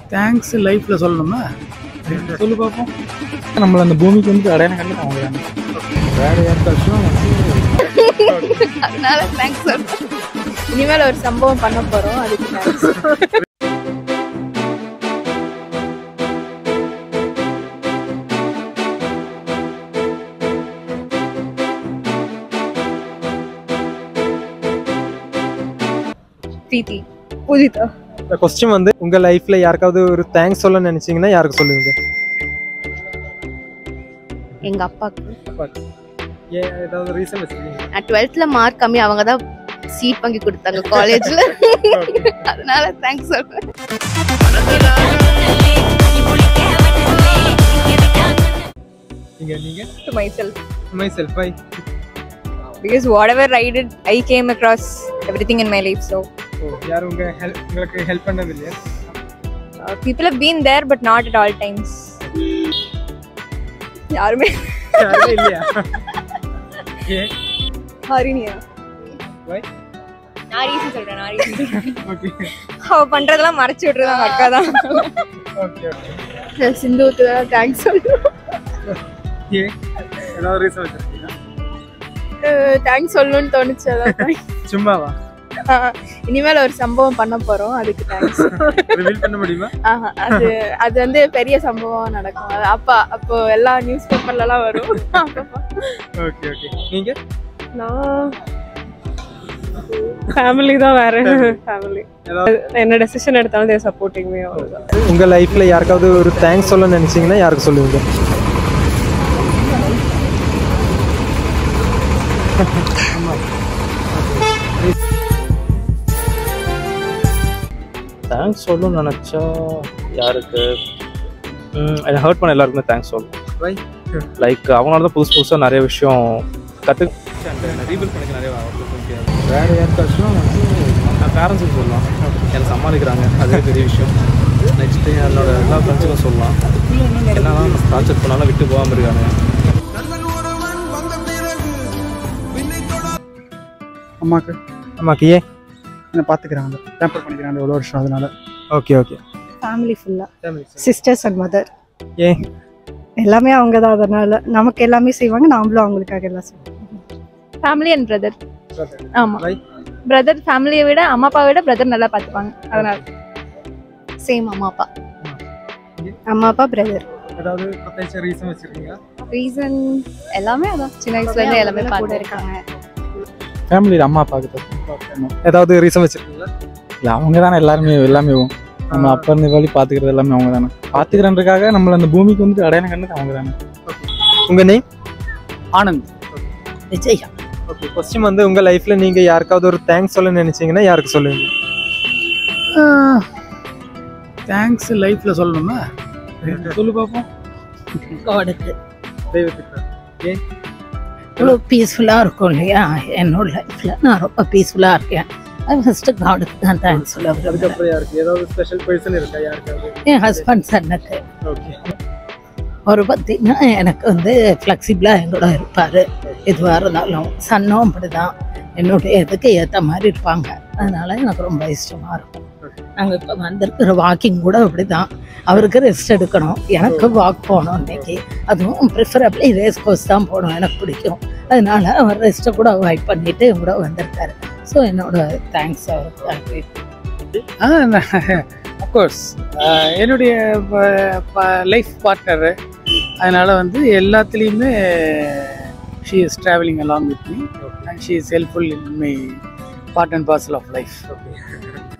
Thanks லைஃப்பில் சொல்லணுமா சொல்லு பார்ப்போம் நம்மள அந்த பூமிக்கு வந்து அடையாளம் கண்டு அவங்க தானே வேற யாருக்காச்சும் அதனால தேங்க்ஸ் சொல்றேன் இனிமேல் ஒரு சம்பவம் பண்ண போறோம் அதுக்கு தேங்க்ஸ் பிரீத்தி பூஜிதா இந்த கொஸ்டின் வந்து உங்க லைஃப்ல யாருக்காவது ஒரு தேங்க்ஸ் சொல்ல நினைச்சீங்கன்னா யாருக்கு சொல்லுவீங்க எங்க அப்பாக்கு ஏன் ஏதாவது ரீசன் வச்சிருக்கீங்க நான் டுவெல்த்ல மார்க் கம்மி அவங்க தான் சீட் வாங்கி கொடுத்தாங்க காலேஜ்ல அதனால தேங்க்ஸ் சொல்றேன் நீங்க நீங்க to myself myself by because whatever I did, I came across everything in my life. So யார் உங்க ஹெல்ப் உங்களுக்கு ஹெல்ப் பண்ணது இல்லையா uh, people have been there, but not at all times. யாருமே யாருமே இல்லையா ஏன் ஹரிணியா Why? நான் ரீசன் சொல்றேன் நான் ரீசன் ஓகே அவ பண்றதெல்லாம் மறைச்சு விட்டுருந்தாங்க அக்கா தான் ஓகே ஓகே சிந்துவுக்கு தான் தேங்க்ஸ் சொல்றேன் ஏன் ஏதாவது ரீசன் வச்சிருக்கீங்களா தேங்க்ஸ் சொல்லணும்னு தோணுச்சு அதான் சும்மாவா இனிமேல் ஒரு சம்பவம் பண்ண போறோம் அதுக்கு தேங்க்ஸ் ரிவீல் பண்ண முடியுமா ஆஹா அது அது வந்து பெரிய சம்பவம் நடக்கும் அது அப்பா அப்போ எல்லா நியூஸ் பேப்பர்லலாம் வரும் அப்பப்போ. ஓகே ஓகே நீங்க நான் ஃபேமிலி தான் வேற ஃபேமிலி ஏதாவது என்ன டெசிஷன் எடுத்தாலும் தேர் சப்போர்ட்டிங் மீ அவ்வளோதான் உங்க லைஃப்ல யாருக்காவது ஒரு தேங்க்ஸ் சொல்ல நினைச்சீங்கன்னா யாருக்கு சொல்லுவீங்க தேங்க்ஸ் சொல்லணும்னு நினச்சா யாருக்கு ம், என்னை ஹர்ட் பண்ண எல்லாருக்குமே தேங்க்ஸ் Why? சொல்லணும் லைக் அவங்களால தான் புதுசு புதுசாக நிறைய விஷயம் கற்று ரீபில் பண்ணிக்க நிறைய முடியாது வேறு யாருக்காச்சும் நான் பேரண்ட்ஸுக்கு சொல்லலாம் என்னை சமாளிக்கிறாங்க அதே பெரிய விஷயம் நெக்ஸ்ட்டு என்னோட எல்லா ஃப்ரெண்ட்ஸுக்கும் சொல்லலாம் என்னதான் டார்ச்சர் பண்ணாலும் விட்டு போகாமல் இருக்காங்க அம்மாக்கு ஆமாக்கு ஏன் என்னை பார்த்துக்கிறாங்க பேப்பர் பண்ணிக்கிறாங்க எவ்வளோ வருஷம் அதனால ஓகே ஓகே ஃபேமிலி ஃபுல்லாக சிஸ்டர்ஸ் அண்ட் மதர் ஏன் எல்லாமே அவங்க தான் அதனால நமக்கு எல்லாமே செய்வாங்க நாமளும் அவங்களுக்காக எல்லாம் செய்வோம் ஃபேமிலி அண்ட் பிரதர் ஆமா Why? பிரதர் ஃபேமிலியை விட அம்மா அப்பாவை விட பிரதர் நல்லா பார்த்துப்பாங்க அதனால சேம் அம்மா அப்பா அம்மா அப்பா பிரதர் ஏதாவது ப்ரொஃபஷனல் ரீசன் வச்சிருக்கீங்களா ரீசன் எல்லாமே அதான் சின்ன வயசுல இருந்து எல்லாமே கூட பார்த்து இருக்காங்க ஃபேமிலியில் அம்மா அப்பாவுக்கு தான் ஏதாவது ரீசன் வச்சிருக்கீங்களா இல்லை அவங்க தானே எல்லாருமே எல்லாமே நம்ம அப்பா இருந்து வழி பார்த்துக்கிறது எல்லாமே அவங்க தானே பார்த்துக்கிறன்றதுக்காக நம்மள அந்த பூமிக்கு வந்து அடையாளம் கண்டது அவங்க தானே உங்க name Anand Vijaya okay question வந்து உங்க லைஃப்ல நீங்க யாருக்காவது ஒரு தேங்க்ஸ் சொல்ல நினைச்சீங்கன்னா யாருக்கு சொல்லுவீங்க தேங்க்ஸ் லைஃப்பில் சொல்லணுமா சொல்லு பார்ப்போம் காடுக்கு தெய்வத்துக்கு ஏன் இவ்வளோ பீஸ்ஃபுல்லாக இருக்கும் இல்லையா என்னோட லைஃப்பில் நான் ரொம்ப பீஸ்ஃபுல்லாக இருக்கேன் அது ஃபஸ்ட்டு காடுக்கு தான் தேங்க்ஸ் சொல்ல விரும்புகிறேன் அதுக்கப்புறம் யாருக்கு ஏதாவது ஸ்பெஷல் பர்சன் இருக்கா யாருக்காவது என் ஹஸ்பண்ட் சன்னுக்கு ஓகே அவர் பார்த்தீங்கன்னா எனக்கு வந்து ஃப்ளெக்சிபிளாக எங்களோட இருப்பார் எதுவாக இருந்தாலும் சன்னும் அப்படி தான் என்னுடைய இதுக்கு ஏற்ற மாதிரி இருப்பாங்க அதனால எனக்கு ரொம்ப இஷ்டமாக இருக்கும் நாங்கள் இப்போ வந்திருக்கிற வாக்கிங் கூட அப்படி தான் அவருக்கு ரெஸ்ட் எடுக்கணும் எனக்கு வாக் போகணும் இன்னைக்கு அதுவும் ப்ரிஃபரபிளி ரேஸ் கோர்ஸ் தான் போகணும் எனக்கு பிடிக்கும் அதனால அவர் ரெஸ்ட்டை கூட அவாய்ட் பண்ணிட்டு என் கூட வந்திருக்காரு ஸோ என்னோட தேங்க்ஸ் அவருக்கு அஃப்கோர்ஸ் என்னுடைய லைஃப் பார்ட்னரு அதனால வந்து எல்லாத்துலேயுமே she is travelling along with me and she is helpful in my part and parcel of life